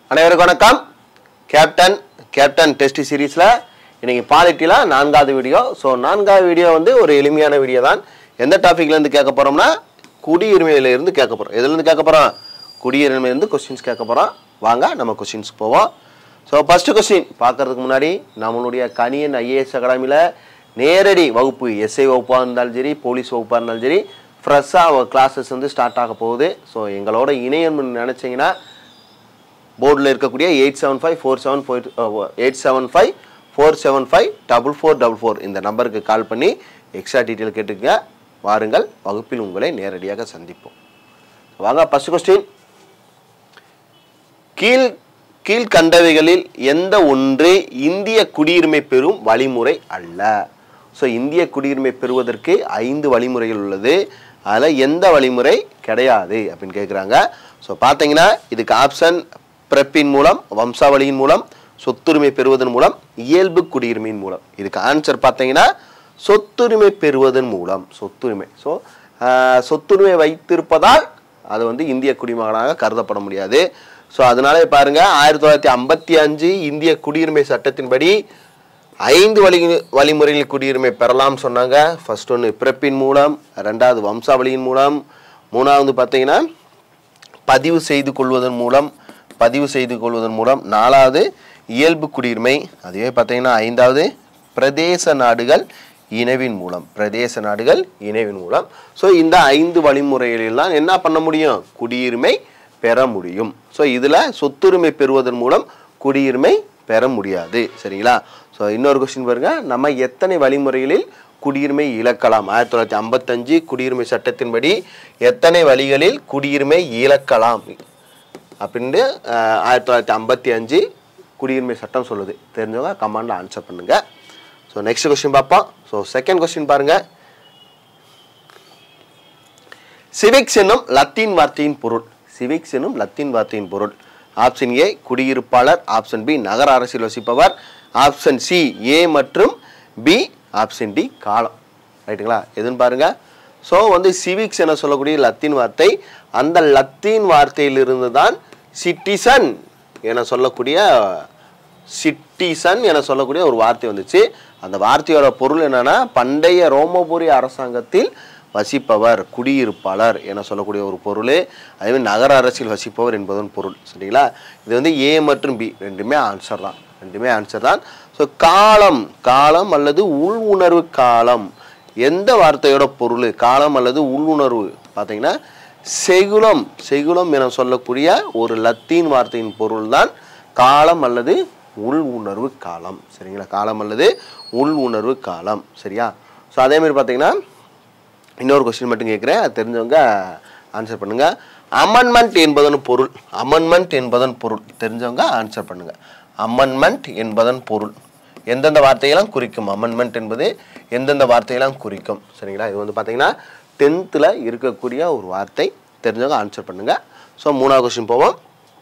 அனைவருக்கும் வணக்கம் captain captain test சீரீஸில் இன்னைக்கு பாலிட்டியில் நான்காவது வீடியோ ஸோ நான்காவது வீடியோ வந்து ஒரு எளிமையான வீடியோ தான் எந்த டாபிக்லேருந்து கேட்க போகிறோம்னா குடியுரிமையிலிருந்து கேட்க போகிறோம் எதுலேருந்து கேட்க போகிறோம் குடியுரிமையிலேருந்து கொஸ்டின்ஸ் கேட்க போகிறோம் வாங்க நம்ம கொஸ்டின்ஸ் போவோம் ஸோ ஃபஸ்ட்டு கொஸ்டின் பார்க்கறதுக்கு முன்னாடி நம்மளுடைய கணியன் ஐஏஎஸ் அகாடமியில் நேரடி வகுப்பு எஸ்ஐ வகுப்பாக இருந்தாலும் சரி போலீஸ் வகுப்பாக இருந்தாலும் சரி ஃப்ரெஷ்ஷாக கிளாஸஸ் வந்து ஸ்டார்ட் ஆக போகுது ஸோ எங்களோட இணையம்னு நினச்சிங்கன்னா போர்டில் இருக்கக்கூடிய eight seven five four seven four eight seven five four seven five double four double four இந்த நம்பருக்கு கால் பண்ணி எக்ஸ்ட்ரா டீட்டெயில் கேட்டுக்கங்க வாருங்கள் வகுப்பில் உங்களை நேரடியாக சந்திப்போம் வாங்க ஃபஸ்ட் கொஸ்டின் கீழ் கீழ்கண்டவைகளில் எந்த ஒன்று இந்திய குடியுரிமை பெறும் வழிமுறை அல்ல ஸோ இந்திய குடியுரிமை பெறுவதற்கு ஐந்து வழிமுறைகள் உள்ளது அதில் எந்த வழிமுறை கிடையாது அப்படின்னு கேட்குறாங்க ஸோ பார்த்தீங்கன்னா இதுக்கு ஆப்ஷன் பிறப்பின் மூலம் வம்சாவளியின் மூலம் சொத்துரிமை பெறுவதன் மூலம் இயல்பு குடியுரிமையின் மூலம் இதுக்கு ஆன்சர் பார்த்தீங்கன்னா சொத்துரிமை பெறுவதன் மூலம் சொத்துரிமை ஸோ சொத்துரிமை வைத்திருப்பதால் அது வந்து இந்திய குடிமகனாக கருதப்பட முடியாது ஸோ அதனால பாருங்க ஆயிரத்தி தொள்ளாயிரத்தி ஐம்பத்தி அஞ்சு இந்திய குடியுரிமை சட்டத்தின்படி ஐந்து வழி வழிமுறையில் குடியுரிமை பெறலாம் சொன்னாங்க ஃபர்ஸ்ட் ஒன்று பிறப்பின் மூலம் ரெண்டாவது வம்சாவளியின் மூலம் மூணாவது பார்த்தீங்கன்னா பதிவு செய்து கொள்வதன் மூலம் பதிவு செய்து கொள்வதன் மூலம் நாலாவது இயல்பு குடியுரிமை அதுவே பார்த்தீங்கன்னா ஐந்தாவது பிரதேச நாடுகள் இணைவின் மூலம் பிரதேச நாடுகள் இணைவின் மூலம் ஸோ இந்த ஐந்து வழிமுறைகளெல்லாம் என்ன பண்ண முடியும் குடியுரிமை பெற முடியும் ஸோ இதில் சொத்துரிமை பெறுவதன் மூலம் குடியுரிமை பெற முடியாது சரிங்களா ஸோ இன்னொரு கொஸ்டின் பாருங்க நம்ம எத்தனை வழிமுறைகளில் குடியுரிமை இழக்கலாம் ஆயிரத்தி தொள்ளாயிரத்தி ஐம்பத்தஞ்சு குடியுரிமை சட்டத்தின்படி எத்தனை வழிகளில் குடியுரிமை இழக்கலாம் அப்படின்ட்டு அஹ், ஆயிரத்தி தொள்ளாயிரத்தி ஐம்பத்தி அஞ்சு குடியுரிமை சட்டம் சொல்லுது தெரிஞ்சவங்க கமாண்டில் ஆன்சர் பண்ணுங்க ஸோ நெக்ஸ்ட் கொஸ்டின் பார்ப்போம் ஸோ செகண்ட் கொஸ்டின் பாருங்க சிவிக்ஸ் என்னும் லத்தீன் வார்த்தையின் பொருள் சிவிக்ஸ் என்னும் லத்தீன் வார்த்தையின் பொருள் ஆப்ஷன் ஏ குடியிருப்பாளர் ஆப்ஷன் பி நகர அரசியல் வசிப்பவர் ஆப்ஷன் சி ஏ மற்றும் பி ஆப்ஷன் டி காலம் ரைட்டுங்களா எதுன்னு பாருங்க ஸோ வந்து சிவிக்ஸ் என சொல்லக்கூடிய லத்தீன் வார்த்தை அந்த லத்தீன் வார்த்தையிலிருந்து தான் சிட்டிசன் என சொல்லக்கூடிய சிட்டிசன் என சொல்லக்கூடிய ஒரு வார்த்தை வந்துச்சு அந்த வார்த்தையோட பொருள் என்னன்னா பண்டைய ரோமபுரி அரசாங்கத்தில் வசிப்பவர் குடியிருப்பாளர் என சொல்லக்கூடிய ஒரு பொருள் அதேமாதிரி நகர அரசியல் வசிப்பவர் என்பதன் பொருள் சரிங்களா இது வந்து ஏ மற்றும் பி ரெண்டுமே ஆன்சர் தான் ரெண்டுமே ஆன்சர் தான் ஸோ காலம் காலம் அல்லது உள் உணர்வு காலம் எந்த வார்த்தையோட பொருள் காலம் அல்லது உள்ளுணர்வு பார்த்தீங்கன்னா செகுலம் செகுலம் என சொல்லக்கூடிய ஒரு லத்தீன் வார்த்தையின் பொருள் தான் காலம் அல்லது உள் உணர்வு காலம் சரிங்களா காலம் அல்லது உள் உணர்வு காலம் சரியா ஸோ அதே மாதிரி பார்த்தீங்கன்னா இன்னொரு கொஸ்டின் மட்டும் கேட்குறேன் அது தெரிஞ்சவங்க ஆன்சர் பண்ணுங்க அமன்மெண்ட் என்பதன் பொருள் அமன்மெண்ட் என்பதன் பொருள் தெரிஞ்சவங்க ஆன்சர் பண்ணுங்க அமன்மெண்ட் என்பதன் பொருள் எந்தெந்த வார்த்தையெல்லாம் குறிக்கும் அமன்மெண்ட் என்பது எந்தெந்த வார்த்தையெல்லாம் குறிக்கும் சரிங்களா இது வந்து பார்த்தீங்கன்னா டென்த்தில் இருக்கக்கூடிய ஒரு வார்த்தை தெரிஞ்சவங்க ஆன்சர் பண்ணுங்க ஸோ மூணாவது கொஸ்டின் போவோம்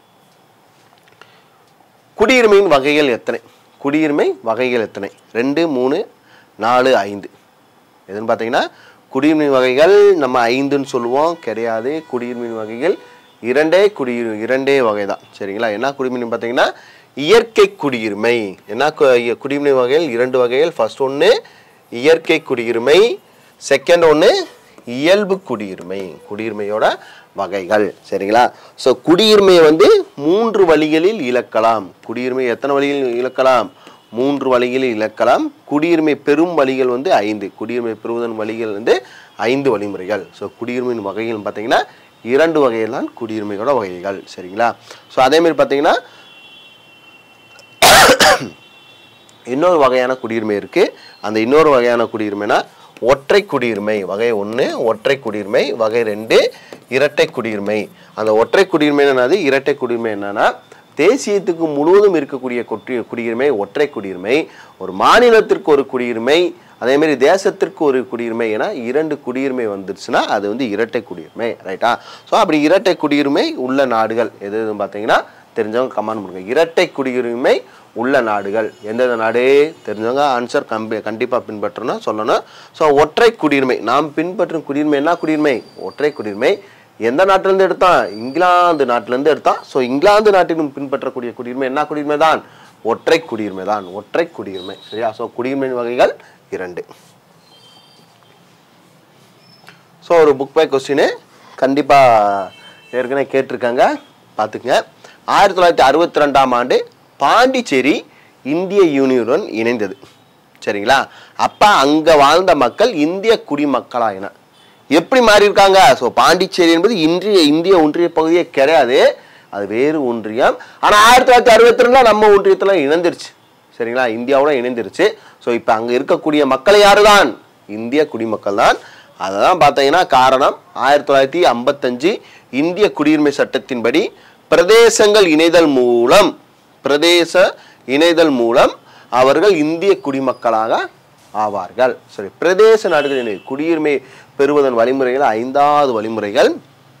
குடியுரிமையின் வகைகள் எத்தனை குடியுரிமை வகைகள் எத்தனை ரெண்டு மூணு நாலு ஐந்து எதுன்னு பார்த்தீங்கன்னா குடியுரிமை வகைகள் நம்ம ஐந்துன்னு சொல்லுவோம் கிடையாது குடியுரிமை வகைகள் இரண்டே குடியுரிமை இரண்டே வகை தான் சரிங்களா என்ன குடியுரிமை பார்த்தீங்கன்னா இயற்கை குடியுரிமை என்ன கு- குடியுரிமை வகைகள் இரண்டு வகைகள் ஃபர்ஸ்ட் ஒன்று இயற்கை குடியுரிமை செகண்ட் ஒன்று இயல்பு குடியுரிமை குடியுரிமையோட வகைகள் சரிங்களா ஸோ குடியுரிமையை வந்து மூன்று வழிகளில் இழக்கலாம் குடியுரிமை எத்தனை வழிகளில் இழக்கலாம் மூன்று வழிகளில் இழக்கலாம் குடியுரிமை பெறும் வழிகள் வந்து ஐந்து குடியுரிமை பெறுவதன் வழிகள் வந்து ஐந்து வழிமுறைகள் ஸோ குடியுரிமையின் வகைகள் பார்த்தீங்கன்னா இரண்டு வகையில் தான் குடியுரிமையோட வகைகள் சரிங்களா ஸோ அதேமாதிரி பார்த்தீங்கன்னா இன்னொரு வகையான குடியுரிமை இருக்குது அந்த இன்னொரு வகையான குடியுரிமைனா ஒற்றை குடியுரிமை வகை ஒன்று ஒற்றை குடியுரிமை வகை ரெண்டு இரட்டை குடியுரிமை அந்த ஒற்றை குடியுரிமை என்னது இரட்டை குடியுரிமை என்னன்னா தேசியத்துக்கு முழுவதும் இருக்கக்கூடிய குடி குடியுரிமை ஒற்றை குடியுரிமை ஒரு மாநிலத்திற்கு ஒரு குடியுரிமை அதேமாரி தேசத்திற்கு ஒரு குடியுரிமை என இரண்டு குடியுரிமை வந்துருச்சுன்னா அது வந்து இரட்டை குடியுரிமை ரைட்டா ஸோ அப்படி இரட்டை குடியுரிமை உள்ள நாடுகள் எது எதுன்னு பார்த்தீங்கன்னா தெரிஞ்சவங்க கமெண்ட் பண்ணுங்க இரட்டை குடியுரிமை உள்ள நாடுகள் எந்தெந்த நாடு தெரிஞ்சவங்க ஆன்சர் கம்பி கண்டிப்பாக பின்பற்றணும் சொல்லணும் ஸோ ஒற்றை குடியுரிமை நாம் பின்பற்றும் குடியுரிமை என்ன குடியுரிமை ஒற்றை குடியுரிமை எந்த நாட்டிலேருந்து எடுத்தான் இங்கிலாந்து நாட்டிலேருந்து எடுத்தான் ஸோ இங்கிலாந்து நாட்டிலும் பின்பற்றக்கூடிய குடியுரிமை என்ன குடியுரிமை தான் ஒற்றை குடியுரிமை தான் ஒற்றை குடியுரிமை சரியா ஸோ குடியுரிமை வகைகள் இரண்டு ஸோ ஒரு புக் பை கொஸ்டின் கண்டிப்பாக ஏற்கனவே கேட்டிருக்காங்க பார்த்துக்குங்க ஆயிரத்தி தொள்ளாயிரத்தி அறுபத்தி ரெண்டாம் ஆண்டு பாண்டிச்சேரி இந்திய யூனியனுடன் இணைந்தது சரிங்களா அப்போ அங்கே வாழ்ந்த மக்கள் இந்திய குடிமக்களாயின எப்படி மாறி இருக்காங்க ஸோ பாண்டிச்சேரி என்பது இன்றைய இந்திய ஒன்றிய பகுதியே கிடையாது அது வேறு ஒன்றியம் ஆனால் ஆயிரத்தி தொள்ளாயிரத்தி அறுபத்தி ரெண்டில் நம்ம ஒன்றியத்தில் இணைந்துருச்சு சரிங்களா இந்தியாவோட இணைந்துருச்சு ஸோ இப்போ அங்கே இருக்கக்கூடிய மக்கள் யாரு தான் இந்திய குடிமக்கள் தான் அதை தான் பார்த்தீங்கன்னா காரணம் ஆயிரத்தி தொள்ளாயிரத்தி ஐம்பத்தஞ்சு இந்திய குடியுரிமை சட்டத்தின்படி பிரதேசங்கள் இணைதல் மூலம் பிரதேச இணைதல் மூலம் அவர்கள் இந்திய குடிமக்களாக ஆவார்கள் சரி பிரதேச நாடுகள் இணை குடியுரிமை பெறுவதன் வழிமுறைகள் ஐந்தாவது வழிமுறைகள்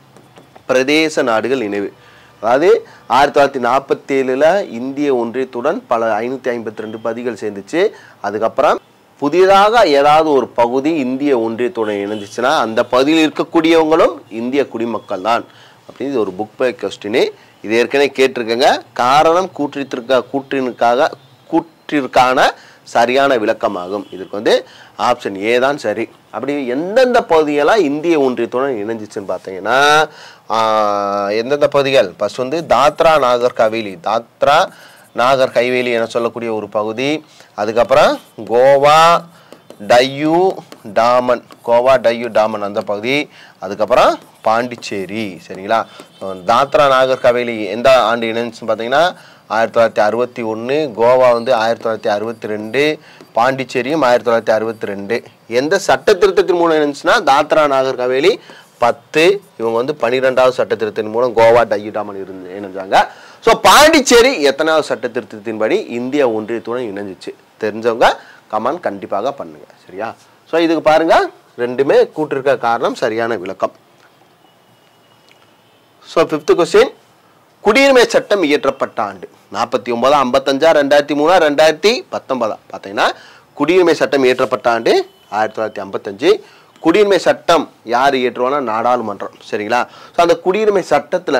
பிரதேச நாடுகள் இணைவு அதாவது ஆயிரத்தி தொள்ளாயிரத்தி நாற்பத்தி ஏழில் இந்திய ஒன்றியத்துடன் பல ஐநூற்றி ஐம்பத்தி ரெண்டு பதிகள் சேர்ந்துச்சு அதுக்கப்புறம் புதிதாக ஏதாவது ஒரு பகுதி இந்திய ஒன்றியத்துடன் இணைஞ்சிச்சுன்னா அந்த பகுதியில் இருக்கக்கூடியவங்களும் இந்திய குடிமக்கள் தான் அப்படின்னு இது ஒரு புக் பை கொஸ்டின் இது ஏற்கனவே கேட்டிருக்கேங்க காரணம் கூற்றிருக்க கூற்றினுக்காக கூற்றிற்கான சரியான விளக்கமாகும் இதுக்கு வந்து ஆப்ஷன் ஏ தான் சரி அப்படி எந்தெந்த பகுதியெல்லாம் இந்திய ஒன்றியத்துடன் இணைஞ்சிச்சுன்னு பார்த்தீங்கன்னா ஆஹ், எந்தெந்த பகுதிகள் ஃபர்ஸ்ட் வந்து தாத்ரா நாகர் கவேலி தாத்ரா நாகர் கைவேலி என சொல்லக்கூடிய ஒரு பகுதி அதுக்கப்புறம் கோவா டையூ டாமன் கோவா டையூ டாமன் அந்த பகுதி அதுக்கப்புறம் பாண்டிச்சேரி சரிங்களா So, தாத்ரா நாகர் கவேலி எந்த ஆண்டு இணைஞ்சுன்னு பார்த்தீங்கன்னா ஆயிரத்தி தொள்ளாயிரத்தி அறுபத்தி ஒன்று கோவா வந்து ஆயிரத்தி தொள்ளாயிரத்தி அறுபத்தி ரெண்டு பாண்டிச்சேரியும் ஆயிரத்தி தொள்ளாயிரத்தி அறுபத்தி ரெண்டு எந்த சட்ட திருத்தத்தின் மூலம் இணைஞ்சுன்னா தாத்ரா நாகர் கவேலி பத்து இவங்க வந்து பன்னிரெண்டாவது சட்ட திருத்தத்தின் மூலம் கோவா டையூ டாமன் இருந்து இணைஞ்சாங்க ஸோ பாண்டிச்சேரி எத்தனாவது சட்ட திருத்தத்தின்படி இந்திய ஒன்றியத்துடன் இணைஞ்சிச்சு தெரிஞ்சவங்க கமெண்ட் கண்டிப்பாக பண்ணுங்க சரியா ஸோ இதுக்கு பாருங்க ரெண்டுமே கூட்டிருக்க காரணம் சரியான விளக்கம் ஸோ ஃபிஃப்த் கொஸ்டின் குடியுரிமை சட்டம் இயற்றப்பட்ட ஆண்டு நாற்பத்தி ஒன்பதா ஐம்பத்தஞ்சா ரெண்டாயிரத்தி மூணா ரெண்டாயிரத்தி பத்தொன்பதா பார்த்தீங்கன்னா குடியுரிமை சட்டம் இயற்றப்பட்ட ஆண்டு ஆயிரத்தி தொள்ளாயிரத்தி ஐம்பத்தஞ்சு குடியுரிமை சட்டம் யார் இயற்றுவானா நாடாளுமன்றம் சரிங்களா ஸோ அந்த குடியுரிமை சட்டத்தில்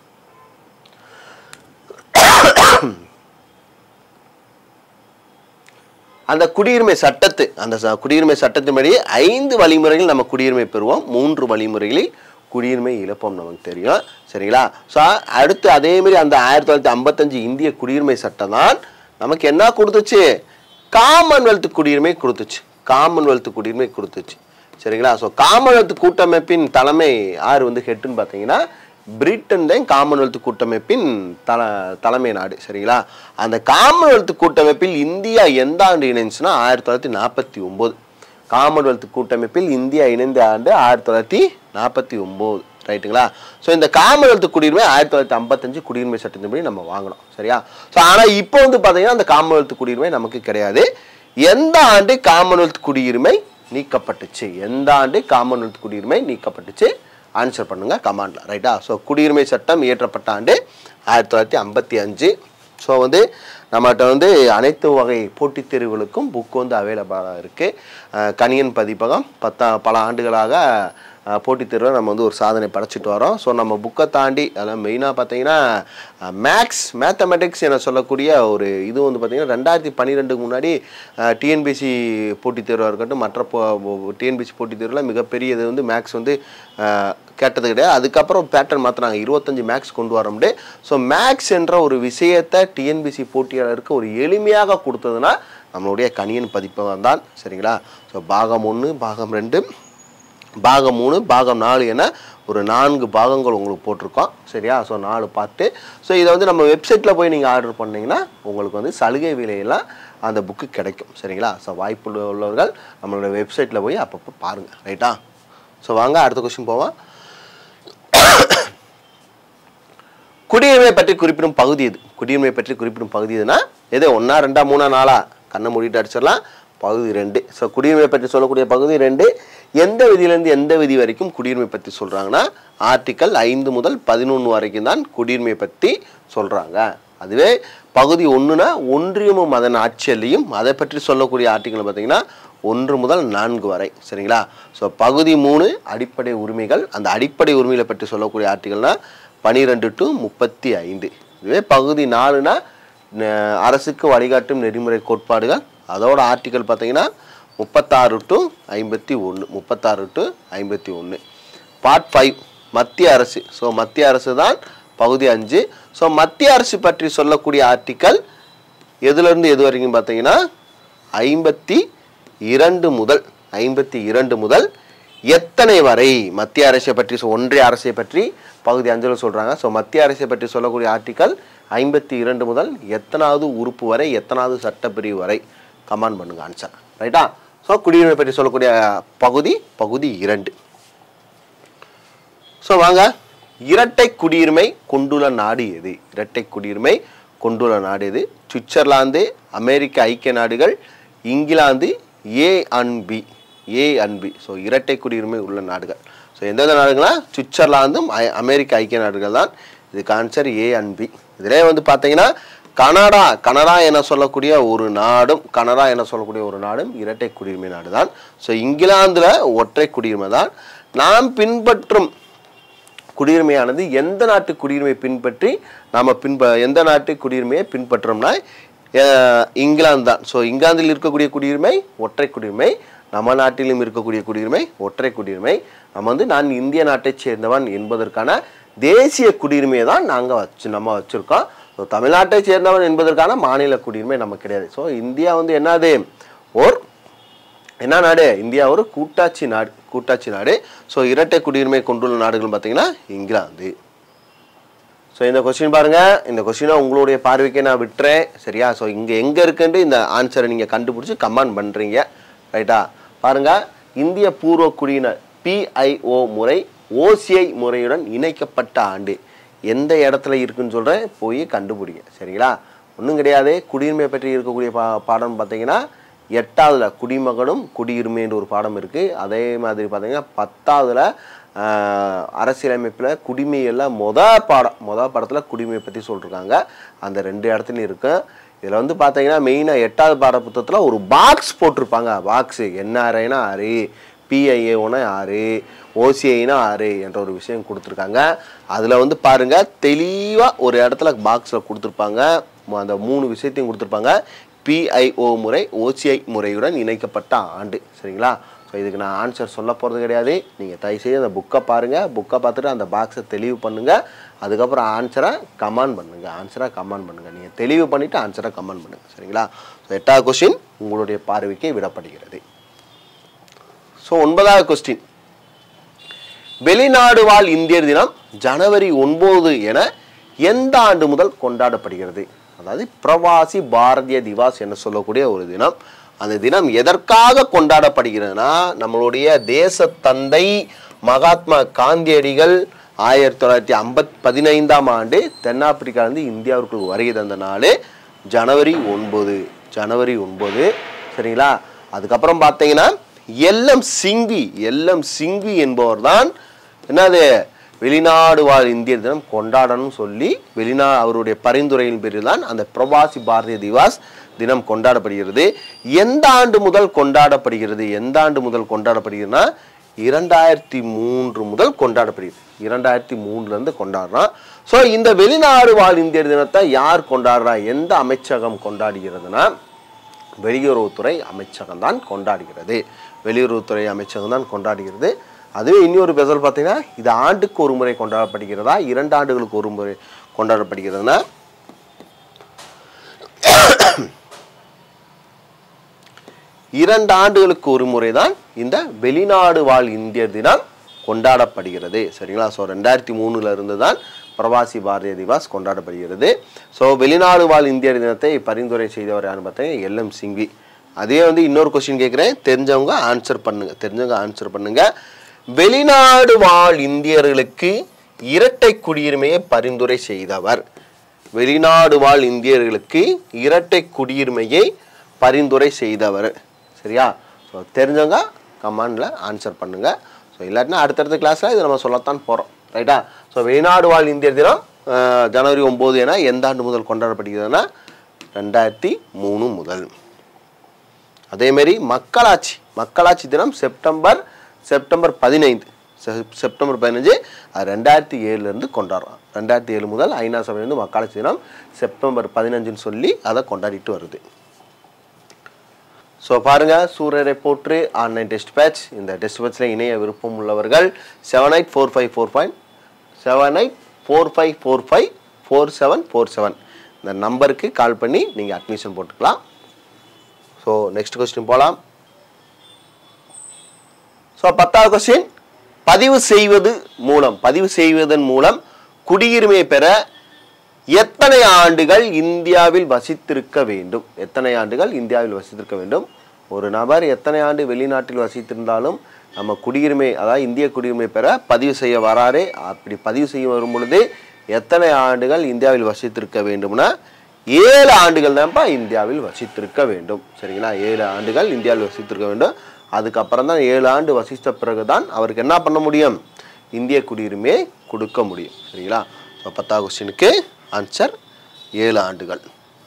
அந்த குடியுரிமை சட்டத்து அந்த ச- குடியுரிமை சட்டத்தின்படி ஐந்து வழிமுறைகள் நம்ம குடியுரிமை பெறுவோம் மூன்று வழிமுறைகளில் குடியுரிமை இழப்போம் நமக்கு தெரியும் சரிங்களா ஸோ அடுத்து அதே மாதிரி அந்த ஆயிரத்தி தொள்ளாயிரத்தி ஐம்பத்தஞ்சு இந்திய குடியுரிமை சட்டம் தான் நமக்கு என்ன கொடுத்துச்சு காமன்வெல்த் குடியுரிமை கொடுத்துச்சு காமன்வெல்த் குடியுரிமை கொடுத்துச்சு சரிங்களா ஸோ காமன்வெல்த் கூட்டமைப்பின் தலைமை யார் வந்து ஹெட்டுன்னு பார்த்தீங்கன்னா பிரிட்டன் தான் காமன்வெல்த் கூட்டமைப்பின் தல தலைமை நாடு சரிங்களா அந்த காமன்வெல்த் கூட்டமைப்பில் இந்தியா எந்த ஆண்டு இணைஞ்சுன்னா ஆயிரத்தி தொள்ளாயிரத்தி நாற்பத்தி ஒம்பது காமன்வெல்த் கூட்டமைப்பில் இந்தியா இணைந்த ஆண்டு ஆயிரத்தி தொள்ளாயிரத்தி நாற்பத்தி ஒம்பது ரைட்டுங்களா ஸோ இந்த காமன்வெல்த் குடியுரிமை ஆயிரத்தி தொள்ளாயிரத்தி ஐம்பத்தஞ்சு குடியுரிமை சட்டத்தின்படி நம்ம வாங்கணும் சரியா ஸோ ஆனால் இப்போ வந்து பார்த்தீங்கன்னா அந்த காமன்வெல்த் குடியுரிமை நமக்கு கிடையாது எந்த ஆண்டு காமன்வெல்த் குடியுரிமை நீக்கப்பட்டுச்சு எந்த ஆண்டு காமன்வெல்த் குடியுரிமை நீக்கப்பட்டுச்சு ஆன்சர் பண்ணுங்க கமாண்ட்ல ரைட்டா ஸோ குடியுரிமை சட்டம் இயற்றப்பட்ட ஆண்டு ஆயிரத்தி தொள்ளாயிரத்தி ஐம்பத்தி அஞ்சு ஸோ வந்து நம்மகிட்ட வந்து அனைத்து வகை போட்டித் தேர்வுகளுக்கும் புக் வந்து அவைலபிளாக இருக்குது கணியன் பதிப்பகம் பத்தா பல ஆண்டுகளாக அஹ், போட்டித் தேர்வில் நம்ம வந்து ஒரு சாதனை படைச்சிட்டு வரோம் ஸோ நம்ம புக்கை தாண்டி அதெல்லாம் மெயினாக பார்த்தீங்கன்னா மேக்ஸ் மேத்தமெட்டிக்ஸ் என சொல்லக்கூடிய ஒரு இது வந்து பார்த்தீங்கன்னா ரெண்டாயிரத்தி பன்னிரெண்டுக்கு முன்னாடி டிஎன்பிசி போட்டித் தேர்வாக இருக்கட்டும் மற்ற டிஎன்பிசி போட்டித் தேர்வில் மிகப்பெரிய இது வந்து மேக்ஸ் வந்து அஹ், கேட்டது கிடையாது அதுக்கப்புறம் பேட்டர்ன் மாற்றினாங்க இருபத்தஞ்சு மேக்ஸ் கொண்டு வர முடியும் ஸோ மேக்ஸ் என்ற ஒரு விஷயத்தை டிஎன்பிசி போட்டியாளருக்கு ஒரு எளிமையாக கொடுத்ததுன்னா நம்மளுடைய கணியன் பதிப்பகம் தான் சரிங்களா ஸோ பாகம் ஒன்று பாகம் ரெண்டு பாகம் மூணு பாகம் நாலு என ஒரு நான்கு பாகங்கள் உங்களுக்கு போட்டிருக்கோம் சரியா ஸோ நாலு பார்ட்டு ஸோ இதை வந்து நம்ம வெப்சைட்டில் போய் நீங்கள் ஆர்டர் பண்ணீங்கன்னா உங்களுக்கு வந்து சலுகை விலையெல்லாம் அந்த புக்கு கிடைக்கும் சரிங்களா ஸோ வாய்ப்பு உள்ளவர்கள் நம்மளோட வெப்சைட்டில் போய் அப்பப்போ பாருங்கள் ரைட்டா ஸோ வாங்க அடுத்த கொஸ்டின் போவோம் குடியுரிமை பற்றி குறிப்பிடும் பகுதி இது குடியுரிமை பற்றி குறிப்பிடும் பகுதி எதுனா எது ஒன்றா ரெண்டா மூணா நாளா கண்ணை மூடிட்டு அடிச்சிடலாம் பகுதி ரெண்டு ஸோ குடியுரிமை பற்றி சொல்லக்கூடிய பகுதி ரெண்டு எந்த விதியிலேருந்து எந்த விதி வரைக்கும் குடியுரிமை பற்றி சொல்கிறாங்கன்னா ஆர்டிக்கல் ஐந்து முதல் பதினொன்று வரைக்கும் தான் குடியுரிமை பற்றி சொல்கிறாங்க அதுவே பகுதி ஒன்றுனா ஒன்றியமும் அதன் ஆட்சியலையும் அதை பற்றி சொல்லக்கூடிய ஆர்டிக்கல் பார்த்தீங்கன்னா ஒன்று முதல் நான்கு வரை சரிங்களா ஸோ பகுதி மூணு அடிப்படை உரிமைகள் அந்த அடிப்படை உரிமைகளை பற்றி சொல்லக்கூடிய ஆர்டிகல்னா பனிரெண்டு டு முப்பத்தி ஐந்து இதுவே பகுதி நாலுனா ந- அரசுக்கு வழிகாட்டும் நெறிமுறை கோட்பாடுகள் அதோட ஆர்டிகல் பார்த்தீங்கன்னா முப்பத்தாறு டு ஐம்பத்தி ஒன்று முப்பத்தாறு டு ஐம்பத்தி ஒன்று பார்ட் ஃபைவ் மத்திய அரசு ஸோ மத்திய அரசு தான் பகுதி அஞ்சு ஸோ மத்திய அரசு பற்றி சொல்லக்கூடிய ஆர்டிக்கல் எதுலேருந்து எது வரைக்கும் பார்த்தீங்கன்னா ஐம்பத்தி இரண்டு முதல் ஐம்பத்தி இரண்டு முதல் எத்தனை வரை மத்திய அரசை பற்றி சொ- ஒன்றிய அரசை பற்றி பகுதி அஞ்சில் சொல்கிறாங்க ஸோ மத்திய அரசை பற்றி சொல்லக்கூடிய ஆர்டிக்கல் ஐம்பத்தி இரண்டு முதல் எத்தனாவது உறுப்பு வரை எத்தனாவது சட்டப்பிரிவு வரை கமாண்ட் பண்ணுங்க ஆன்சர் ரைட்டா ஸோ குடியுரிமை பற்றி சொல்லக்கூடிய பகுதி பகுதி இரண்டு ஸோ வாங்க இரட்டை குடியுரிமை கொண்டுள்ள நாடு எது இரட்டை குடியுரிமை கொண்டுள்ள நாடு எது சுவிட்சர்லாந்து அமெரிக்க ஐக்கிய நாடுகள் England A and B A and B so இரட்டை குடியுரிமை உள்ள நாடுகள் ஸோ எந்தெந்த நாடுகளா சுவிட்சர்லாந்தும் ஐ- அமெரிக்க ஐக்கிய நாடுகள் தான் இதுக்கு ஆன்சர் ஏ அண்ட் பி இதிலே வந்து பார்த்தீங்கன்னா கனடா கனடா என சொல்லக்கூடிய ஒரு நாடும் கனடா என சொல்லக்கூடிய ஒரு நாடும் இரட்டை குடியுரிமை நாடு தான் ஸோ இங்கிலாந்தில் ஒற்றை குடியுரிமை தான் நாம் பின்பற்றும் குடியுரிமையானது எந்த நாட்டு குடியுரிமை பின்பற்றி நாம் பின்ப எந்த நாட்டு குடியுரிமையை பின்பற்றோம்னா அஹ், இங்கிலாந்து தான் ஸோ இங்கிலாந்தில் இருக்கக்கூடிய குடியுரிமை ஒற்றை குடியுரிமை நம்ம நாட்டிலும் இருக்கக்கூடிய குடியுரிமை ஒற்றை குடியுரிமை நம்ம வந்து நான் இந்திய நாட்டைச் சேர்ந்தவன் என்பதற்கான தேசிய குடியுரிமையை தான் நாங்கள் வச்சு நம்ம வச்சுருக்கோம் ஸோ தமிழ்நாட்டை சேர்ந்தவன் என்பதற்கான மாநில குடியுரிமை நமக்கு கிடையாது ஸோ இந்தியா வந்து என்னது ஓர் என்ன நாடு இந்தியா ஒரு கூட்டாட்சி நாடு கூட்டாட்சி நாடு ஸோ இரட்டை குடியுரிமை கொண்டுள்ள நாடுகள் பார்த்தீங்கன்னா இங்கிலாந்து ஸோ இந்த கொஸ்டின் பாருங்க இந்த கொஸ்டினை உங்களுடைய பார்வைக்கே நான் விட்டுறேன் சரியா ஸோ இங்கே எங்கே இருக்குன்ட்டு இந்த ஆன்சரை நீங்கள் கண்டுபிடிச்சி கமெண்ட் பண்ணுறீங்க ரைட்டா பாருங்க இந்திய பூர்வ குடியினர் பிஐஓ முறை ஓசிஐ முறையுடன் இணைக்கப்பட்ட ஆண்டு எந்த இடத்துல இருக்குன்னு சொல்கிறேன் போய் கண்டுபிடிங்க சரிங்களா ஒன்றும் கிடையாது குடியுரிமை பற்றி இருக்கக்கூடிய பா பாடம் பார்த்தீங்கன்னா எட்டாவதுல குடிமகனும் குடியுரிமைன்ற ஒரு பாடம் இருக்குது அதே மாதிரி பார்த்தீங்கன்னா பத்தாவதுல ஆஹ், அரசியலமைப்பில் குடிமையில் மொத பாடம் மொத பாடத்தில் குடிமையை பற்றி சொல்லிருக்காங்க அந்த ரெண்டு இடத்துலையும் இருக்கு இதில் வந்து பார்த்தீங்கன்னா மெயினாக எட்டாவது பாட புத்தகத்தில் ஒரு பாக்ஸ் போட்டிருப்பாங்க பாக்ஸு என்ஆர்ஐனா ஆறு பிஐஏஓனா ஆறு ஓசிஐனா ஆறு என்ற ஒரு விஷயம் கொடுத்துருக்காங்க அதில் வந்து பாருங்கள் தெளிவாக ஒரு இடத்துல பாக்ஸில் கொடுத்துருப்பாங்க மு- அந்த மூணு விஷயத்தையும் கொடுத்துருப்பாங்க பிஐஓ முறை ஓசிஐ முறையுடன் இணைக்கப்பட்ட ஆண்டு சரிங்களா ஸோ இதுக்கு நான் ஆன்சர் சொல்ல போகிறது கிடையாது நீங்கள் தயவுசெய்து அந்த புக்கை பாருங்கள் புக்கை பார்த்துட்டு அந்த பாக்ஸை தெளிவு பண்ணுங்கள் அதுக்கப்புறம் ஆன்சரை கமெண்ட் பண்ணுங்கள் ஆன்சரை கமெண்ட் பண்ணுங்கள் நீங்கள் தெளிவு பண்ணிவிட்டு ஆன்சரை கமெண்ட் பண்ணுங்கள் சரிங்களா ஸோ எட்டாவது கொஸ்டின் உங்களுடைய பார்வைக்கு விடப்படுகிறது ஸோ ஒன்பதாவது கொஸ்டின் வெளிநாடு வாழ் இந்தியர் தினம் ஜனவரி ஒன்பது என எந்த ஆண்டு முதல் கொண்டாடப்படுகிறது அதாவது பிரவாசி பாரதிய திவாஸ் என சொல்லக்கூடிய ஒரு தினம் அந்த தினம் எதற்காக கொண்டாடப்படுகிறதுனா நம்மளுடைய தேச தந்தை மகாத்மா காந்தியடிகள் ஆயிரத்தி தொள்ளாயிரத்தி ஐம்பத் பதினைந்தாம் ஆண்டு தென்னாப்பிரிக்காவிலிருந்து இந்தியாவிற்குள் வருகை தந்த நாள் ஜனவரி ஒன்பது ஜனவரி ஒன்பது சரிங்களா அதுக்கப்புறம் பார்த்தீங்கன்னா எல்எம் சிங்வி எல்எம் சிங்வி என்பவர் தான் என்னது வெளிநாடு வாழ் இந்தியர் தினம் கொண்டாடணும்னு சொல்லி வெளிநா அவருடைய பரிந்துரையின் பேரில் தான் அந்த பிரவாசி பாரதிய திவாஸ் தினம் கொண்டாடப்படுகிறது எந்த ஆண்டு முதல் கொண்டாடப்படுகிறது எந்த ஆண்டு முதல் கொண்டாடப்படுகிறதுனா இரண்டாயிரத்தி மூன்று முதல் கொண்டாடப்படுகிறது இரண்டாயிரத்தி மூணுலேருந்து கொண்டாடுறோம் ஸோ இந்த வெளிநாடு வாழ் இந்தியர் தினத்தை யார் கொண்டாடுறா எந்த அமைச்சகம் கொண்டாடுகிறதுனா வெளியுறவுத்துறை அமைச்சகம் தான் கொண்டாடுகிறது வெளியுறவுத்துறை அமைச்சகம் தான் கொண்டாடுகிறது அதுவே இன்னொரு பெசல் பார்த்தீங்கன்னா இது ஆண்டுக்கு ஒரு முறை கொண்டாடப்படுகிறதா இரண்டு ஆண்டுகளுக்கு ஒரு முறை கொண்டாடப்படுகிறதுனா இரண்டு ஆண்டுகளுக்கு ஒரு முறை தான் இந்த வெளிநாடு வாழ் இந்தியர் தினம் கொண்டாடப்படுகிறது சரிங்களா ஸோ ரெண்டாயிரத்தி மூணுல இருந்து தான் பிரவாசி பாரதிய திவாஸ் கொண்டாடப்படுகிறது ஸோ வெளிநாடு வாழ் இந்தியர் தினத்தை பரிந்துரை செய்தவர் யாருன்னு பார்த்தீங்கன்னா எல்எம் சிங்வி அதே வந்து இன்னொரு கொஸ்டின் கேட்குறேன் தெரிஞ்சவங்க ஆன்சர் பண்ணுங்க தெரிஞ்சவங்க ஆன்சர் பண்ணுங்க வெளிநாடு வாழ் இந்தியர்களுக்கு இரட்டை குடியுரிமையை பரிந்துரை செய்தவர் வெளிநாடு வாழ் இந்தியர்களுக்கு இரட்டை குடியுரிமையை பரிந்துரை செய்தவர் சரியா ஸோ தெரிஞ்சவங்க கமெண்டில் ஆன்சர் பண்ணுங்க ஸோ இல்லாட்டினா அடுத்தடுத்த கிளாஸில் இதை நம்ம சொல்லத்தான் போகிறோம் ரைட்டா ஸோ வெளிநாடு வாழ் இந்தியர் தினம் அஹ், ஜனவரி ஒம்பது என எந்த ஆண்டு முதல் கொண்டாடப்படுகிறதுனா ரெண்டாயிரத்தி மூணு முதல் அதேமாரி மக்களாட்சி மக்களாட்சி தினம் செப்டம்பர் செப்டம்பர் பதினைந்து செப்- செப்டம்பர் பதினஞ்சு அது ரெண்டாயிரத்தி ஏழுலேருந்து கொண்டாடுறோம் ரெண்டாயிரத்தி ஏழு முதல் ஐநா சபையிலேருந்து மக்களாட்சி தினம் செப்டம்பர் பதினஞ்சுன்னு சொல்லி அதை கொண்டாடிட்டு வருது ஸோ பாருங்க சூரியரை போற்று ஆன்லைன் டெஸ்ட் பேட்ச் இந்த டெஸ்ட் பேட்ச்சில் இணைய விருப்பம் உள்ளவர்கள் seven eight four five four five seven eight four five four five four seven four seven இந்த நம்பருக்கு கால் பண்ணி நீங்கள் அட்மிஷன் போட்டுக்கலாம் ஸோ நெக்ஸ்ட் கொஸ்டின் போகலாம் ஸோ பத்தாவது கொஸ்டின் பதிவு செய்வது மூலம் பதிவு செய்வதன் மூலம் குடியுரிமை பெற எத்தனை ஆண்டுகள் இந்தியாவில் வசித்திருக்க வேண்டும் எத்தனை ஆண்டுகள் இந்தியாவில் வசித்திருக்க வேண்டும் ஒரு நபர் எத்தனை ஆண்டு வெளிநாட்டில் வசித்திருந்தாலும் நம்ம குடியுரிமை அதாவது இந்திய குடியுரிமை பெற பதிவு செய்ய வராரு அப்படி பதிவு செய்ய வரும் பொழுது எத்தனை ஆண்டுகள் இந்தியாவில் வசித்திருக்க வேண்டும்னா ஏழு ஆண்டுகள் தான்ப்பா இந்தியாவில் வசித்திருக்க வேண்டும் சரிங்களா ஏழு ஆண்டுகள் இந்தியாவில் வசித்திருக்க வேண்டும் அதுக்கப்புறம் தான் ஏழு ஆண்டு வசித்த பிறகு தான் அவருக்கு என்ன பண்ண முடியும் இந்திய குடியுரிமையை கொடுக்க முடியும் சரிங்களா ஸோ பத்தாவது கொஸ்டினுக்கு ஆன்சர் ஏழு ஆண்டுகள்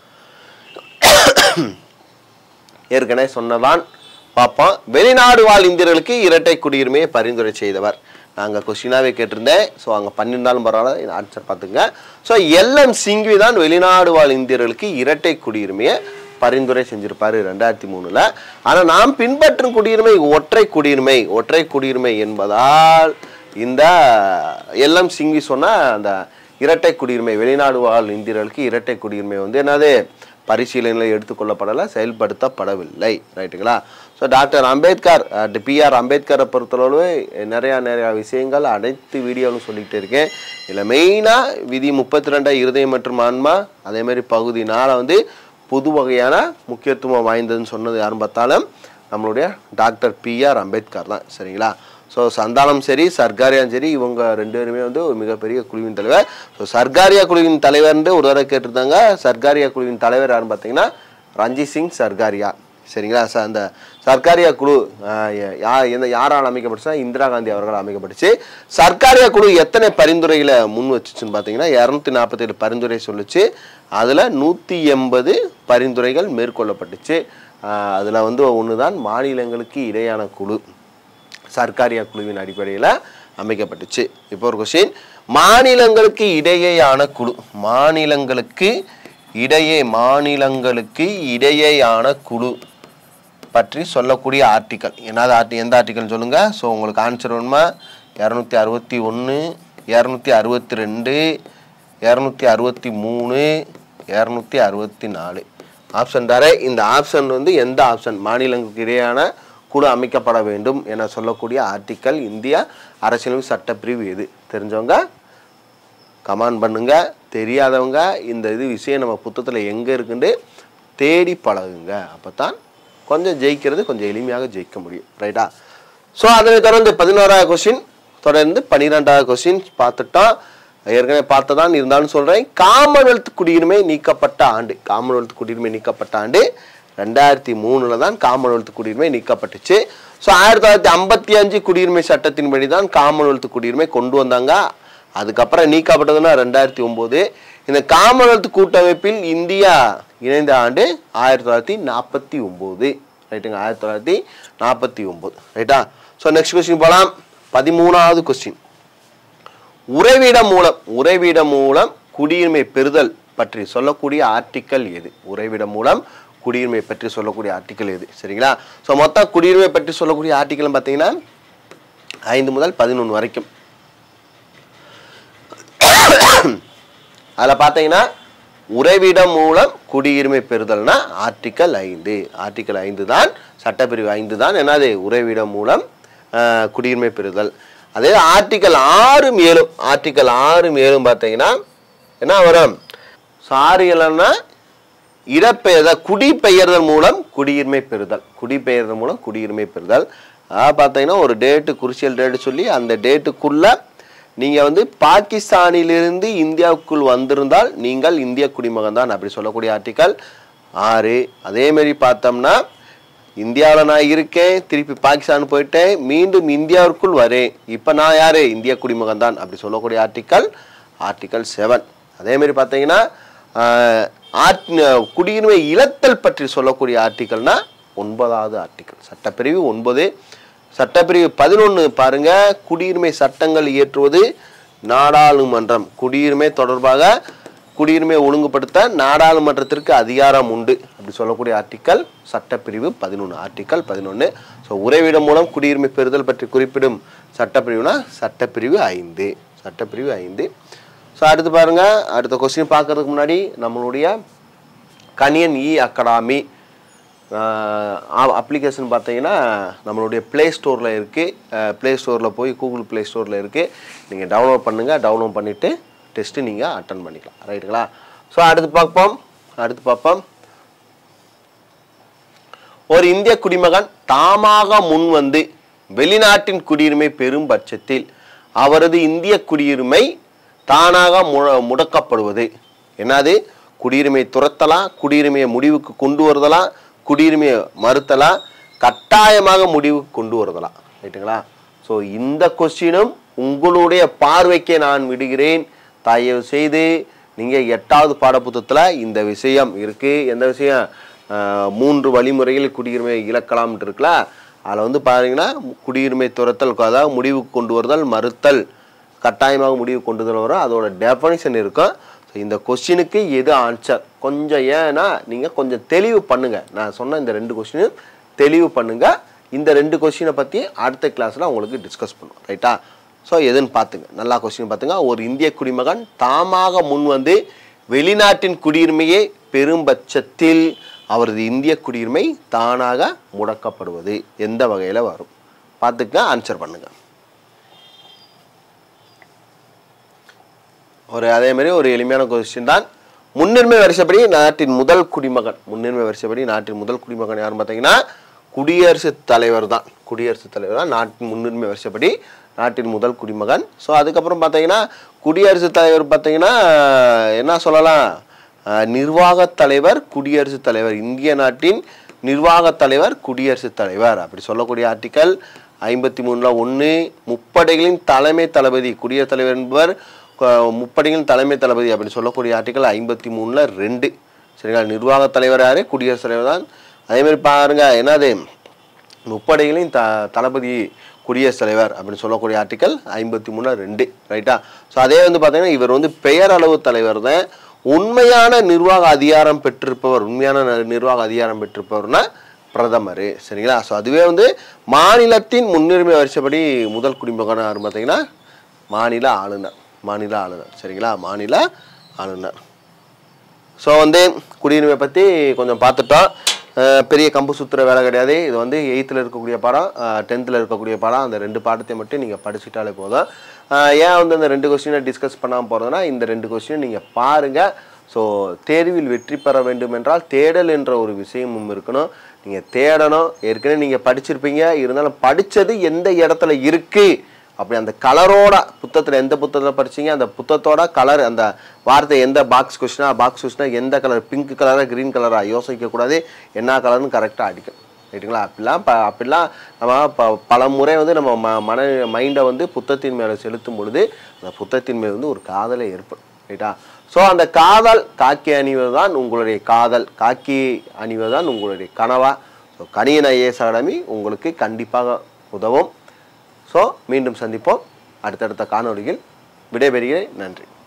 ஏற்கனவே சொன்னதான் பார்ப்போம் வெளிநாடு வாழ் இந்தியர்களுக்கு இரட்டை குடியுரிமையை பரிந்துரை செய்தவர் நாங்கள் கொஸ்டினாவே கேட்டிருந்தேன் ஸோ அங்கே பண்ணியிருந்தாலும் பரவாயில்ல ஆன்சர் பார்த்துங்க ஸோ எல்எம் சிங்வி தான் வெளிநாடு வாழ் இந்தியர்களுக்கு இரட்டை குடியுரிமையை பரிந்துரை செஞ்சிருப்பாரு ரெண்டாயிரத்தி மூணுல ஆனால் நாம் பின்பற்றும் குடியுரிமை ஒற்றை குடியுரிமை ஒற்றை குடியுரிமை என்பதால் இந்த எல்எம் சிங்வி சொன்ன அந்த இரட்டை குடியுரிமை வெளிநாடு வாழ் இந்தியர்களுக்கு இரட்டை குடியுரிமை வந்து என்னது பரிசீலனையில் எடுத்துக்கொள்ளப்படலை செயல்படுத்தப்படவில்லை ரைட்டுங்களா ஸோ டாக்டர் அம்பேத்கர் பிஆர் அம்பேத்கரை பொறுத்தளவு நிறையா நிறையா விஷயங்கள் அனைத்து வீடியோவும் சொல்லிக்கிட்டே இருக்கேன் இதில் மெயினாக விதி முப்பத்தி ரெண்டு இருதயம் மற்றும் ஆன்மா அதே மாதிரி பகுதி நாளை வந்து புது வகையான முக்கியத்துவம் வாய்ந்ததுன்னு சொன்னது யாரும் பார்த்தாலும் நம்மளுடைய டாக்டர் பிஆர் அம்பேத்கர் தான் சரிங்களா ஸோ சந்தானம் சரி சர்க்காரியாவும் சரி இவங்க ரெண்டு பேருமே வந்து ஒரு மிகப்பெரிய குழுவின் தலைவர் ஸோ சர்க்காரியா குழுவின் தலைவர்னு ஒரு தடவை கேட்டிருந்தாங்க சர்க்காரியா குழுவின் தலைவர் யாருன்னு பார்த்தீங்கன்னா ரஞ்சித் சிங் சர்க்காரியா சரிங்களா ச அந்த சர்க்காரியா குழு ஆஹ், யா எந்த யாரால் அமைக்கப்பட்டுச்சா இந்திரா காந்தி அவர்களால் அமைக்கப்பட்டுச்சு சர்க்காரியா குழு எத்தனை பரிந்துரைகளை முன் வச்சுச்சுன்னு பார்த்தீங்கன்னா இரநூத்தி நாற்பத்தேழு பரிந்துரை சொல்லுச்சு அதில் நூற்றி எண்பது பரிந்துரைகள் மேற்கொள்ளப்பட்டுச்சு அதில் வந்து ஒன்று தான் மாநிலங்களுக்கு இடையான குழு சர்க்காரியா குழுவின் அடிப்படையில் அமைக்கப்பட்டுச்சு இப்போ ஒரு கொஸ்டின் மாநிலங்களுக்கு இடையேயான குழு மாநிலங்களுக்கு இடையே மாநிலங்களுக்கு இடையேயான குழு பற்றி சொல்லக்கூடிய ஆர்டிக்கல் என்னது ஆர்டி எந்த ஆர்டிக்கல் சொல்லுங்க ஸோ உங்களுக்கு ஆன்சர் வேணுமா இரநூத்தி அறுபத்தி ஒன்று இரநூத்தி அறுபத்தி ரெண்டு இரநூத்தி அறுபத்தி மூணு இரநூத்தி அறுபத்தி நாலு ஆப்ஷன் தர இந்த ஆப்ஷன் வந்து எந்த ஆப்ஷன் மாநிலங்களுக்கு இடையான குழு அமைக்கப்பட வேண்டும் என சொல்லக்கூடிய ஆர்டிக்கல் இந்திய அரசியலமைப்பு சட்டப்பிரிவு எது தெரிஞ்சவங்க கமெண்ட் பண்ணுங்க தெரியாதவங்க இந்த இது விஷயம் நம்ம புத்தகத்தில் எங்கே இருக்குன்னு தேடி பழகுங்க அப்போ தான் கொஞ்சம் ஜெயிக்கிறது கொஞ்சம் எளிமையாக ஜெயிக்க முடியும் ரைட்டா ஸோ அதனை தொடர்ந்து பதினோராவது கொஸ்டின் தொடர்ந்து பன்னிரெண்டாவது கொஸ்டின் பார்த்துட்டோம் ஏற்கனவே பார்த்ததான் இருந்தாலும் சொல்கிறேன் காமன்வெல்த் குடியுரிமை நீக்கப்பட்ட ஆண்டு காமன்வெல்த் குடியுரிமை நீக்கப்பட்ட ஆண்டு ரெண்டாயிரத்தி மூணில் தான் காமன்வெல்த் குடியுரிமை நீக்கப்பட்டுச்சு ஸோ ஆயிரத்தி தொள்ளாயிரத்தி ஐம்பத்தி அஞ்சு குடியுரிமை சட்டத்தின்படி தான் காமன்வெல்த் குடியுரிமை கொண்டு வந்தாங்க அதுக்கப்புறம் நீக்கப்பட்டதுன்னா ரெண்டாயிரத்தி ஒம்பது இந்த காமன்வெல்த் கூட்டமைப்பில் இந்தியா இணைந்த ஆண்டு ஆயிரத்தி தொள்ளாயிரத்தி நாற்பத்தி ஒம்பது ரைட்டுங்க ஆயிரத்தி தொள்ளாயிரத்தி நாற்பத்தி ஒம்பது ரைட்டா ஸோ நெக்ஸ்ட் கொஸ்டின் போகலாம் பதிமூணாவது கொஸ்டின் உறைவிடம் மூலம் உறைவிடம் மூலம் குடியுரிமை பெறுதல் பற்றி சொல்லக்கூடிய ஆர்டிக்கல் எது உறைவிடம் மூலம் குடியுரிமை பற்றி சொல்லக்கூடிய ஆர்டிக்கல் எது சரிங்களா ஸோ மொத்தம் குடியுரிமை பற்றி சொல்லக்கூடிய ஆர்டிக்கல் பார்த்தீங்கன்னா ஐந்து முதல் பதினொன்று வரைக்கும் அதில் பார்த்தீங்கன்னா உறைவிடம் மூலம் குடியுரிமை பெறுதல்னா ஆர்டிக்கல் ஐந்து ஆர்டிக்கல் ஐந்து தான் சட்டப்பிரிவு ஐந்து தான் என்னது உறைவிடம் மூலம் ஆஹ், குடியுரிமை பெறுதல் அதே ஆர்டிக்கல் ஆறு மேலும் ஆர்டிக்கல் ஆறு மேலும் பார்த்தீங்கன்னா என்ன வரும் சாரி இல்லைன்னா இடப்பெயர்தல் குடிபெயர்தல் மூலம் குடியுரிமை பெறுதல் குடிபெயர்தல் மூலம் குடியுரிமை பெறுதல் அதாவது பார்த்தீங்கன்னா ஒரு டேட்டு குருசியல் டேட்டு சொல்லி அந்த டேட்டுக்குள்ள நீங்கள் வந்து பாகிஸ்தானிலிருந்து இந்தியாவுக்குள் வந்திருந்தால் நீங்கள் இந்திய குடிமகன் தான் அப்படி சொல்லக்கூடிய ஆர்டிக்கல் ஆறு அதேமாரி பார்த்தோம்னா இந்தியாவில் நான் இருக்கேன் திருப்பி பாகிஸ்தான் போயிட்டேன் மீண்டும் இந்தியாவிற்குள் வரேன் இப்போ நான் யார் இந்திய குடிமகன் தான் அப்படி சொல்லக்கூடிய ஆர்டிக்கல் ஆர்டிக்கல் செவன் அதேமாரி பார்த்தீங்கன்னா ஆஹ், ஆர்ட் குடியுரிமை இழத்தல் பற்றி சொல்லக்கூடிய ஆர்டிக்கல்னா ஒன்பதாவது ஆர்டிக்கல் சட்டப்பிரிவு ஒன்பது சட்டப்பிரிவு பதினொன்று பாருங்க குடியுரிமை சட்டங்கள் இயற்றுவது நாடாளுமன்றம் குடியுரிமை தொடர்பாக குடியுரிமை ஒழுங்குபடுத்த நாடாளுமன்றத்திற்கு அதிகாரம் உண்டு அப்படி சொல்லக்கூடிய ஆர்டிக்கல் சட்டப்பிரிவு பதினொன்று ஆர்டிக்கல் பதினொன்று ஸோ உறைவிடம் மூலம் குடியுரிமை பெறுதல் பற்றி குறிப்பிடும் சட்டப்பிரிவுனா சட்டப்பிரிவு ஐந்து சட்டப்பிரிவு ஐந்து ஸோ அடுத்து பாருங்க அடுத்த கொஸ்டின் பார்க்கறதுக்கு முன்னாடி நம்மளுடைய கனியன் இ அகாடமி அப்ளிகேஷன் பார்த்தீங்கன்னா நம்மளுடைய ப்ளே ஸ்டோரில் இருக்குது ப்ளே ஸ்டோரில் போய் கூகுள் ப்ளே ஸ்டோரில் இருக்குது நீங்கள் டவுன்லோட் பண்ணுங்கள் டவுன்லோட் பண்ணிவிட்டு டெஸ்ட்டு நீங்கள் அட்டன் பண்ணிக்கலாம் ரைட்டுங்களா ஸோ அடுத்து பார்ப்போம் அடுத்து பார்ப்போம் ஒரு இந்திய குடிமகன் தாமாக முன் வந்து வெளிநாட்டின் குடியுரிமை பெறும் பட்சத்தில் அவரது இந்திய குடியுரிமை தானாக மு- முடக்கப்படுவது என்னது குடியுரிமை துரத்தலாம் குடியுரிமையை முடிவுக்கு கொண்டு வருதலாம் குடியுரிமையை மறுத்தலாம் கட்டாயமாக முடிவுக்கு கொண்டு வருதலாம் ரைட்டுங்களா ஸோ இந்த கொஸ்டினும் உங்களுடைய பார்வைக்கே நான் விடுகிறேன் தயவு செய்து நீங்கள் எட்டாவது பாடப்புத்தகத்தில் இந்த விஷயம் இருக்குது எந்த விஷயம் ஆஹ், மூன்று வழிமுறையில் குடியுரிமை இழக்கலாம்னு இருக்குல்ல அதில் வந்து பாத்தீங்கன்னா குடியுரிமை துரத்தல் அதாவது முடிவுக்கு கொண்டு வருதல் மறுத்தல் கட்டாயமாக முடிவு கொண்டு வருதல் வரும் அதோட டெஃபனிஷன் இருக்கும் ஸோ இந்த கொஸ்டினுக்கு எது ஆன்சர் கொஞ்சம் ஏன்னா நீங்கள் கொஞ்சம் தெளிவு பண்ணுங்கள் நான் சொன்ன இந்த ரெண்டு கொஸ்டினும் தெளிவு பண்ணுங்கள் இந்த ரெண்டு கொஸ்டினை பற்றி அடுத்த கிளாஸில் உங்களுக்கு டிஸ்கஸ் பண்ணுவோம் ரைட்டா ஸோ எதுன்னு பார்த்துங்க நல்லா கொஸ்டின் பார்த்துங்க ஒரு இந்திய குடிமகன் தாமாக முன் வந்து வெளிநாட்டின் குடியுரிமையை பெரும் பட்சத்தில் அவரது இந்திய குடியுரிமை தானாக முடக்கப்படுவது எந்த வகையில் வரும் பார்த்துக்க ஆன்சர் பண்ணுங்க ஒரு அதே மாதிரி ஒரு எளிமையான கொஸ்டின் தான் முன்னுரிமை வரிசைப்படி நாட்டின் முதல் குடிமகன் முன்னுரிமை வரிசைப்படி நாட்டின் முதல் குடிமகன் யாருன்னு பார்த்தீங்கன்னா குடியரசுத் தலைவர் தான் குடியரசுத் தலைவர் தான் நாட்டின் முன்னுரிமை வரிசைப்படி நாட்டின் முதல் குடிமகன் ஸோ அதுக்கப்புறம் பார்த்தீங்கன்னா குடியரசுத் தலைவர் பார்த்தீங்கன்னா என்ன சொல்லலாம் அஹ், நிர்வாகத் தலைவர் குடியரசுத் தலைவர் இந்திய நாட்டின் நிர்வாகத் தலைவர் குடியரசுத் தலைவர் அப்படி சொல்லக்கூடிய ஆர்டிக்கல் ஐம்பத்தி மூணில் ஒன்று முப்படைகளின் தலைமை தளபதி குடியரசுத் தலைவர் என்பவர் அஹ், முப்படைகளின் தலைமை தளபதி அப்படின்னு சொல்லக்கூடிய ஆர்டிக்கல் ஐம்பத்தி மூணில் ரெண்டு சரிங்களா நிர்வாகத் தலைவர் யாரு குடியரசுத் தலைவர் தான் அதே மாதிரி பாருங்க என்னது முப்படைகளின் த தளபதி குடியரசுத் தலைவர் அப்படின்னு சொல்லக்கூடிய ஆர்டிக்கல் ஐம்பத்தி மூணு ரெண்டு ரைட்டா ஸோ அதே வந்து பார்த்தீங்கன்னா இவர் வந்து பெயரளவு தலைவர் தான் உண்மையான நிர்வாக அதிகாரம் பெற்றிருப்பவர் உண்மையான ந- நிர்வாக அதிகாரம் பெற்றிருப்பவர்னா பிரதமர் சரிங்களா ஸோ அதுவே வந்து மாநிலத்தின் முன்னுரிமை வரிசைப்படி முதல் குடிமகன் யாருன்னு பார்த்தீங்கன்னா மாநில ஆளுநர் மாநில ஆளுநர் சரிங்களா மாநில ஆளுநர் ஸோ வந்து குடியுரிமை பற்றி கொஞ்சம் பார்த்துட்டோம் அஹ் பெரிய கம்பு சுத்துற வேலை கிடையாது இது வந்து எயித்தில் இருக்கக்கூடிய பாடம் டென்த்தில் இருக்கக்கூடிய பாடம் அந்த ரெண்டு பாடத்தை மட்டும் நீங்கள் படிச்சுட்டாலே போதும் அஹ் ஏன் வந்து அந்த ரெண்டு கொஸ்டினை டிஸ்கஸ் பண்ணாமல் போகிறதுனா இந்த ரெண்டு கொஸ்டினை நீங்கள் பாருங்கள் ஸோ தேர்வில் வெற்றி பெற வேண்டும் என்றால் தேடல் என்ற ஒரு விஷயமும் இருக்கணும் நீங்கள் தேடணும் ஏற்கனவே நீங்கள் படிச்சிருப்பீங்க இருந்தாலும் படித்தது எந்த இடத்துல இருக்குது அப்படி அந்த கலரோட புத்தகத்தில் எந்த புத்தகத்தில் படிச்சீங்க அந்த புத்தகத்தோட கலர் அந்த வார்த்தை எந்த பாக்ஸ் கொஸ்டினா பாக்ஸ் கொஸ்டினா எந்த கலர் பிங்க் கலரா கிரீன் கலரா யோசிக்கக்கூடாது என்ன கலர்னு கரெக்டாக அடிக்கணும் ரைட்டுங்களா அப்படிலாம் ப அப்படிலாம் நம்ம ப பல முறை வந்து நம்ம ம மன மைண்டை வந்து புத்தகத்தின் மேலே செலுத்தும் பொழுது அந்த புத்தகத்தின் மேல் வந்து ஒரு காதலை ஏற்படும் ரைட்டா ஸோ அந்த காதல் காக்கி அணிவது தான் உங்களுடைய காதல் காக்கி அணிவது தான் உங்களுடைய கனவா ஸோ கணியன் ஐஏஎஸ் அகாடமி உங்களுக்கு கண்டிப்பாக உதவும் ஸோ மீண்டும் சந்திப்போம் அடுத்தடுத்த காணொளியில் விடைபெறுகிறேன் நன்றி